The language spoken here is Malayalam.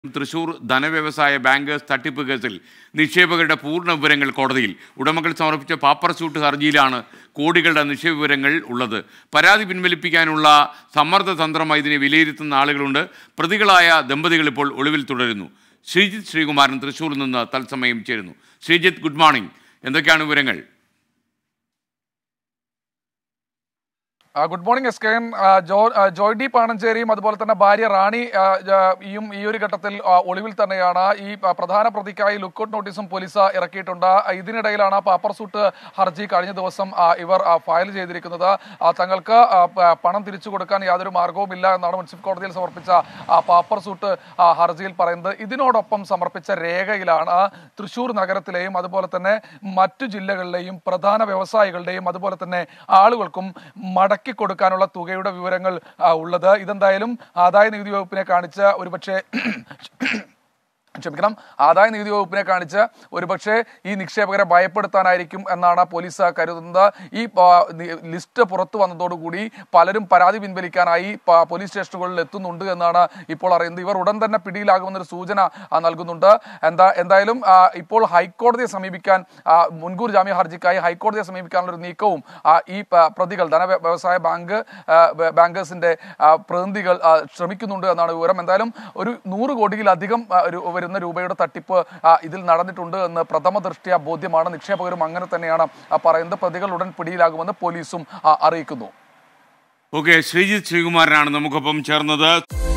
തൃശൂർ ധനവ്യവസായ ബാങ്കേഴ്സ് തട്ടിപ്പ് കേസിൽ നിക്ഷേപകരുടെ പൂർണ്ണ വിവരങ്ങൾ കോടതിയിൽ ഉടമകൾ സമർപ്പിച്ച പാപ്പർ സ്യൂട്ട് ഹർജിയിലാണ് കോടികളുടെ നിക്ഷേപ വിവരങ്ങൾ ഉള്ളത് പരാതി പിൻവലിപ്പിക്കാനുള്ള സമ്മർദ്ദ തന്ത്രമായി ഇതിനെ വിലയിരുത്തുന്ന ആളുകളുണ്ട് പ്രതികളായ ദമ്പതികൾ ഇപ്പോൾ ഒളിവിൽ തുടരുന്നു ശ്രീജിത്ത് ശ്രീകുമാരൻ തൃശൂരിൽ നിന്ന് തത്സമയം ചേരുന്നു ശ്രീജിത്ത് ഗുഡ് മോർണിംഗ് എന്തൊക്കെയാണ് വിവരങ്ങൾ ആ, good morning S K N ആ, ജോ ആ, ജോയ് ഡി പാണഞ്ചേരിയും അതുപോലെ തന്നെ ഭാര്യ റാണി ആ, ആ, യും ഈ ഒരു ഘട്ടത്തിൽ ആ, ഒളിവിൽ തന്നെയാണ് ഈ ആ, പ്രധാന പ്രതിക്കായി ലുക്കൌട്ട് നോട്ടീസും പോലീസ് ഇറക്കിയിട്ടുണ്ട് ആ, ഇതിനിടയിലാണ് പാപ്പർ സൂട്ട് ഹർജി കഴിഞ്ഞ ദിവസം ആ, ഇവർ ആ, ഫയൽ ചെയ്തിരിക്കുന്നത് ആ, തങ്ങൾക്ക് ആ, പ- പണം തിരിച്ചു കൊടുക്കാൻ യാതൊരു മാർഗവുമില്ല എന്നാണ് മുനിസിപ്പൽ കോടതിയിൽ സമർപ്പിച്ച ആ, പാപ്പർ സൂട്ട് ആ, ഹർജിയിൽ പറയുന്നത് ഇതിനോടൊപ്പം സമർപ്പിച്ച രേഖയിലാണ് തൃശൂർ നഗരത്തിലെയും അതുപോലെ തന്നെ മറ്റു ജില്ലകളിലെയും പ്രധാന വ്യവസായികളുടെയും അതുപോലെ തന്നെ ആളുകൾക്കും മടക്കി കൊടുക്കാനുള്ള തുകയുടെ വിവരങ്ങൾ ആ, ഉള്ളത് ഇതെന്തായാലും ആദായ നികുതി വകുപ്പിനെ കാണിച്ച് ഒരുപക്ഷെ ക്ഷമിക്കണം ആദായ നികുതി വകുപ്പിനെ കാണിച്ച് ഒരുപക്ഷെ ഈ നിക്ഷേപകരെ ഭയപ്പെടുത്താനായിരിക്കും എന്നാണ് പോലീസ് കരുതുന്നത് ഈ പ- നി- ലിസ്റ്റ് പുറത്തു വന്നതോടുകൂടി പലരും പരാതി പിൻവലിക്കാനായി പ- പോലീസ് സ്റ്റേഷനുകളിൽ എത്തുന്നുണ്ട് എന്നാണ് ഇപ്പോൾ അറിയുന്നത് ഇവർ ഉടൻ തന്നെ പിടിയിലാകുമെന്നൊരു സൂചന ആ, നൽകുന്നുണ്ട് എന്താ എന്തായാലും ആ, ഇപ്പോൾ ഹൈക്കോടതിയെ സമീപിക്കാൻ ആ, മുൻകൂർ ജാമ്യ ഹർജിക്കായി ഹൈക്കോടതിയെ സമീപിക്കാനുള്ള ഒരു നീക്കവും ആ, ഈ പ- പ്രതികൾ ധന വ്യ- വ്യവസായ ബാങ്ക് ആ, ബ- ബാങ്കേഴ്സിന്റെ ആ, പ്രതിനിധികൾ ആ, ശ്രമിക്കുന്നുണ്ട് എന്നാണ് വിവരം എന്തായാലും ഒരു നൂറ് കോടിയിലധികം ആ, ഒരു വരുന്ന രൂപയുടെ തട്ടിപ്പ് ആ, ഇതിൽ നടന്നിട്ടുണ്ട് എന്ന് പ്രഥമ ദൃഷ്ടിയ ബോധ്യമാണ് നിക്ഷേപകരും അങ്ങനെ തന്നെയാണ് ആ, പറയുന്നത് പ്രതികൾ ഉടൻ പിടിയിലാകുമെന്ന് പോലീസും ആ, അറിയിക്കുന്നു ഓക്കെ ശ്രീജിത്ത് ശ്രീകുമാരനാണ് നമുക്കൊപ്പം ചേർന്നത്